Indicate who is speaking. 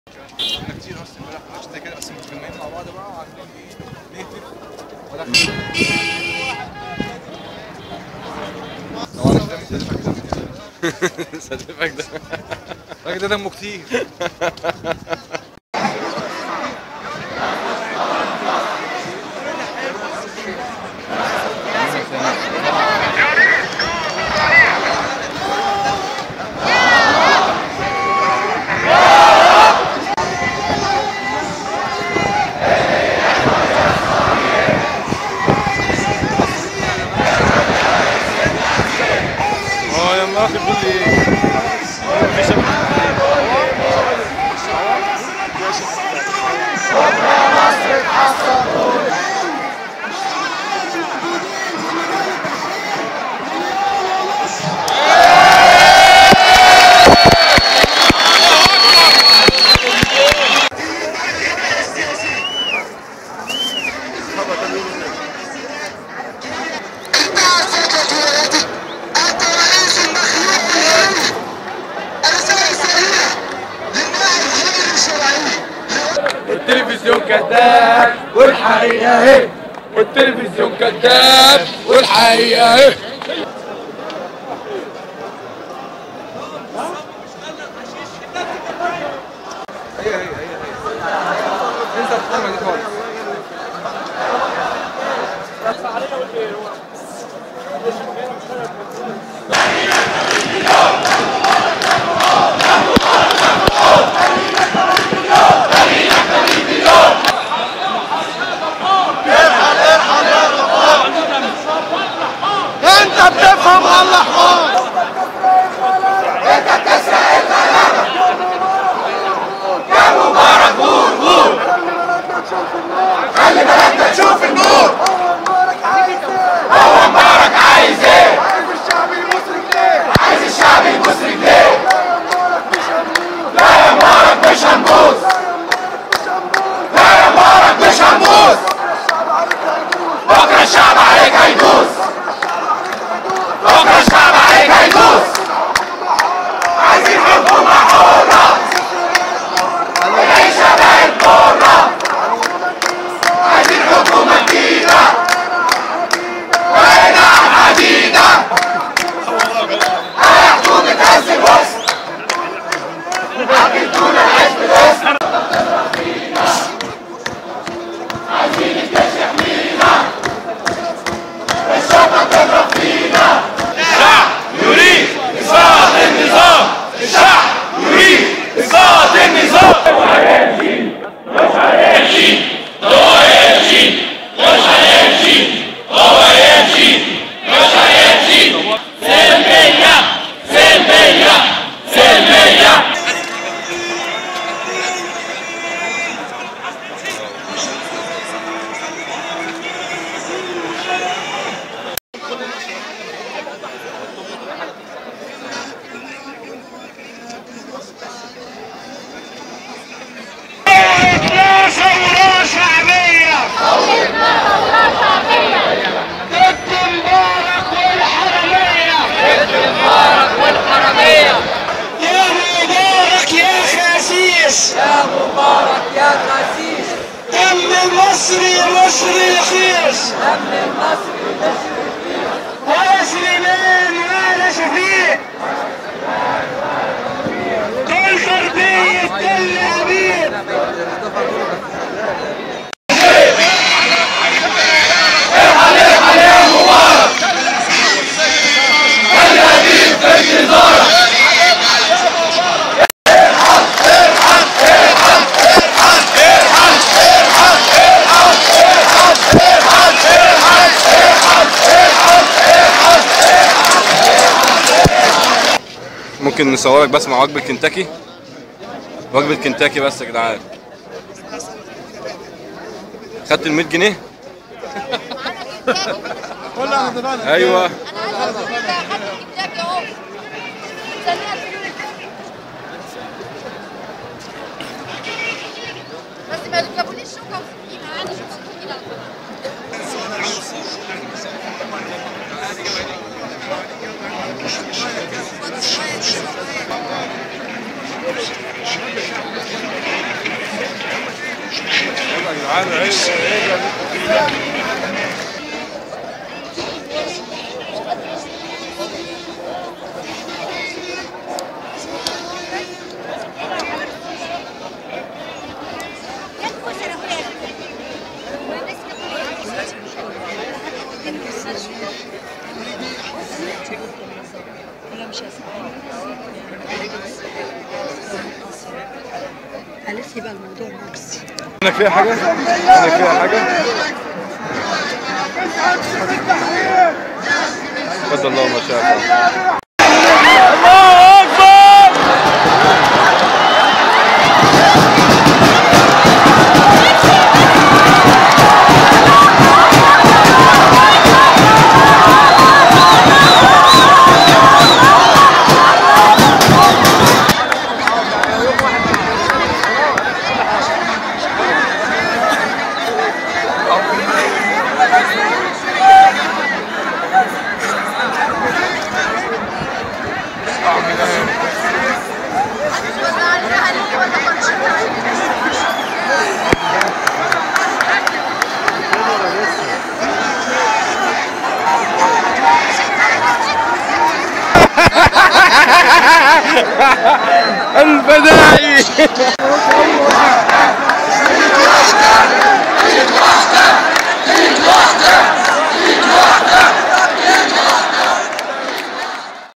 Speaker 1: كنا كتير اصلا امبارح ماتش زي كده بس متجمعين مع بعض بقى وعارفين ايه نهتف ولا طبعا ده
Speaker 2: صدقك ده
Speaker 1: الراجل ده دمه كتير
Speaker 2: اه يا ما اخي قول لي في شباب
Speaker 3: انت عزيزتي ولدي انت رئيس المخلوق الهادي الرسالة السريعة للناحية الغير الشرعية
Speaker 2: التلفزيون كذاب والحقيقة اهي والتلفزيون كذاب والحقيقة اهي
Speaker 1: هي هي هي هي انسى الفورمه دي خالص
Speaker 3: انت بتفهم الله حمار خلي بلدنا تشوف النور هو مبارك عايز ايه هو مبارك عايز ايه عايز الشعب المصري ليه عايز الشعب المصري ليه لا يا مبارك مش هنبوظ لا يا مبارك مش هنبوظ بكره الشعب عليك هيدوس بكره الشعب عليك هيدوس عايزين حكومة حرة العيشة بقت مرة عايزين حكومة جديدة وهنا حديدة على حكومة هز الوسط عقلتونا العيش بالاسم عايزين الجيش يحمينا الشرطة تضرب فينا الشعب يريد إسقاط النظام الشعب يريد إسقاط النظام ثورة شعبية ضد مبارك والحرمية يا مبارك يا خسيس
Speaker 4: يا مبارك يا خسيس
Speaker 3: دم المصري مصري رخيص
Speaker 4: دم المصري مصري
Speaker 3: ولا سليمان ولا شفيق كل تربية تل أبيب
Speaker 2: ممكن نصورك بس مع وجبة كنتاكي وجبة كنتاكي بس يا جدعان خدت ال 100 جنيه ايوه
Speaker 5: انا عايزه اقول لك خدت الكتاب اهو مستنيه الفلوس بس ما تجيبوليش شوكه وسكينه عادي شوكه وسكينه
Speaker 3: Thank
Speaker 6: قالت لي بقى الموضوع ماكس
Speaker 2: عندك فيها حاجة؟ عندك فيها حاجة؟ قدر الله ما شاء الله البدائي